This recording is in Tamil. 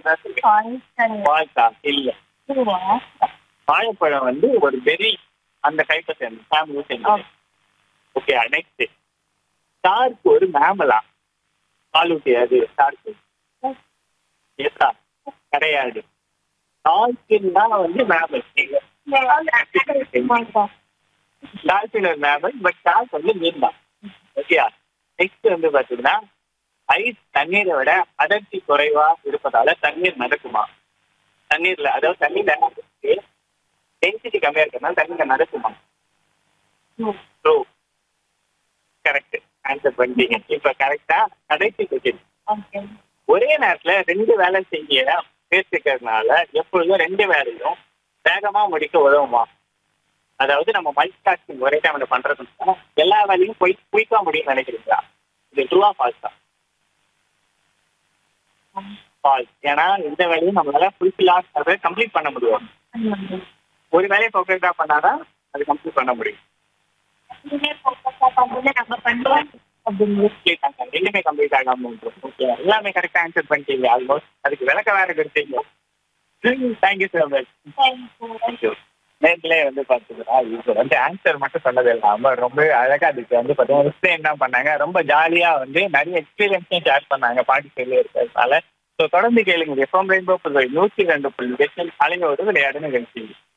தான் சொல்லுங்க பால்கா இல்ல வாழைப்பழம் வந்து ஒரு பெரி அந்த டைப்பை சேர்ந்து ஃபேமிலி சேர்ந்து ஓகே நெக்ஸ்ட் ஸ்டார்க்கு ஒரு மேமலா பாலூட்டி அது ஸ்டார்க்கு எஸ்ஆ கிடையாது டால்பின்னா வந்து மேமல் டால்பின் ஒரு மேமல் பட் ஷார்க் வந்து மீன் தான் ஓகேயா நெக்ஸ்ட் வந்து பாத்தீங்கன்னா ஐஸ் தண்ணீரை விட அடர்த்தி குறைவா இருப்பதால தண்ணீர் மிதக்குமா தண்ணீர்ல அதாவது தண்ணீர்ல டென்சிட்டி கம்மியா இருக்கிறதுனால தண்ணீர்ல மிதக்குமா ட்ரூ கரெக்ட் ஆன்சர் பண்ணிட்டீங்க இப்ப கரெக்டா கடைசி கொஸ்டின் ஒரே நேரத்துல ரெண்டு வேலை செய்ய பேசிக்கிறதுனால எப்பொழுதும் ரெண்டு வேலையும் வேகமா முடிக்க உதவுமா அதாவது நம்ம மல்டி டாஸ்கிங் ஒரே டைம்ல பண்றதுனால எல்லா வேலையும் போய் குயிக்கா முடியும்னு நினைக்கிறீங்களா இது ட்ரூவா ஃபால்ஸா ஃபால்ஸ் ஏன்னா இந்த வேலையும் நம்மளால ஃபுல்ஃபில் ஆகிறத கம்ப்ளீட் பண்ண முடியும் ஒரு வேலையை பர்ஃபெக்டா பண்ணாதான் அது கம்ப்ளீட் பண்ண முடியும் Complete ஆகாது. ரெண்டுமே கம்ப்ளீட் ஆகாம இருக்கும் ஓகே எல்லாமே கரெக்டா ஆன்சர் பண்ணிட்டீங்க ஆல்மோஸ்ட் அதுக்கு விளக்க வேற கொடுத்தீங்க தேங்க்யூ ஸோ மச் தேங்க்யூ நேர்களே வந்து பாத்துக்கிறா இப்போ வந்து ஆன்சர் மட்டும் சொன்னது இல்லாம ரொம்ப அழகா அதுக்கு வந்து பாத்தீங்கன்னா எக்ஸ்பிளைன் தான் பண்ணாங்க ரொம்ப ஜாலியா வந்து நிறைய எக்ஸ்பீரியன்ஸையும் ஷேர் பண்ணாங்க பாட்டி சொல்லி இருக்கிறதுனால ஸோ தொடர்ந்து கேளுங்க எஃப்எம் ரெயின்போ புதுவை நூற்றி ரெண்டு புள்ளி எட்டில் அலையோடு விளையாடு நிகழ்ச்சி